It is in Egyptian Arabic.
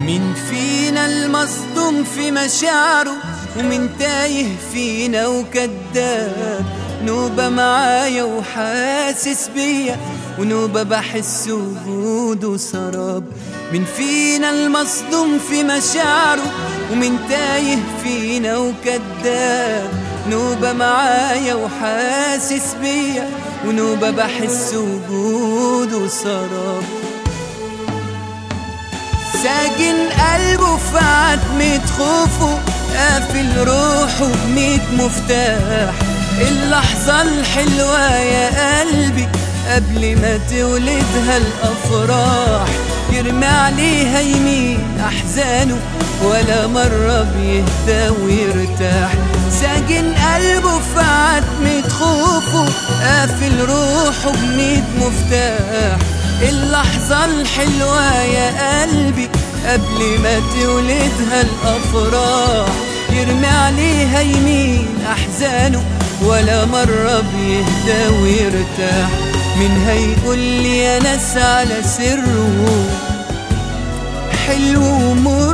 مين فينا المصدوم في مشاعره ومن تايه فينا وكذاب نوبة معايا وحاسس بيا ونوبة بحس وجوده سراب من فينا المصدوم في مشاعره ومن تايه فينا وكذاب نوبة معايا وحاسس بيا ونوبة بحس وجوده سراب ساجن قلبه في عتمة خوفه قافل روحه بميت مفتاح اللحظة الحلوة يا قلبي قبل ما تولدها الأفراح يرمي عليها يمين أحزانه ولا مرة بيهدى ويرتاح ساجن قلبه في عتمة خوفه قافل روحه بميت مفتاح اللحظة الحلوة يا قلبي قبل ما تولدها الأفراح يرمي عليها يمين أحزانه ولا مرة بيهدى ويرتاح من هيقول لي يا ناس على سره حلو ومر